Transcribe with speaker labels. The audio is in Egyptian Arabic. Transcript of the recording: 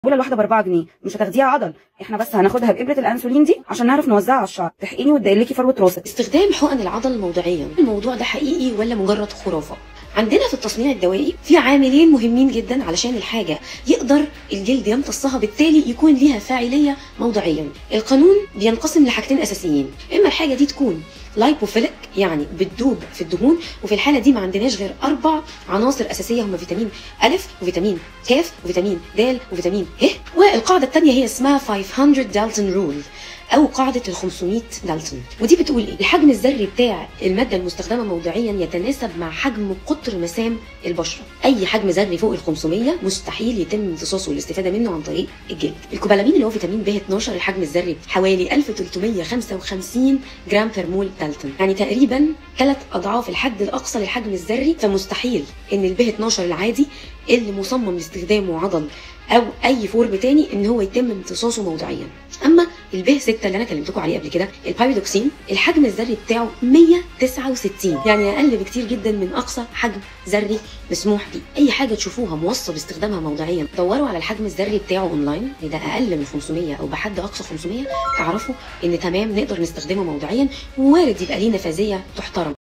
Speaker 1: البوله الواحده ب 4 جنيه مش هتاخديها عضل احنا بس هناخدها بابره الانسولين دي عشان نعرف نوزعها على الشعر تحقني وتدلكي فروه راسك
Speaker 2: استخدام حقن العضل موضعيا الموضوع ده حقيقي ولا مجرد خرافه عندنا في التصنيع الدوائي في عاملين مهمين جدا علشان الحاجه يقدر الجلد يمتصها بالتالي يكون ليها فاعليه موضعيا القانون بينقسم لحاجتين اساسيين اما الحاجه دي تكون لايبوفيليك يعني بتدوب في الدهون وفي الحاله دي ما عندناش غير اربع عناصر اساسيه هم فيتامين الف وفيتامين ك وفيتامين د وفيتامين ه والقاعده الثانيه هي اسمها 500 دالتون رول او قاعده ال 500 دالتون ودي بتقول ايه الحجم الذري بتاع الماده المستخدمه موضعيا يتناسب مع حجم قطر مسام البشره اي حجم ذري فوق ال 500 مستحيل يتم امتصاصه والاستفاده منه عن طريق الجلد الكوبالامين اللي هو فيتامين ب 12 الحجم الذري حوالي 1355 جرام بير مول دالتون يعني تقريبا ثلاث اضعاف الحد الاقصى للحجم الذري فمستحيل ان الب 12 العادي اللي مصمم لاستخدامه عضل او اي فورم تاني ان هو يتم امتصاصه موضعيا اما الب 6 اللي انا كلمتكم عليه قبل كده البايريدوكسين الحجم الذري بتاعه 169 يعني اقل بكتير جدا من اقصى حجم ذري مسموح بيه اي حاجه تشوفوها موصى باستخدامها موضعيا دوروا على الحجم الذري بتاعه اونلاين ده اقل من 500 او بحد اقصى 500 تعرفوا ان تمام نقدر نستخدمه موضعيا ووارد يبقى ليه نفاذيه تحترم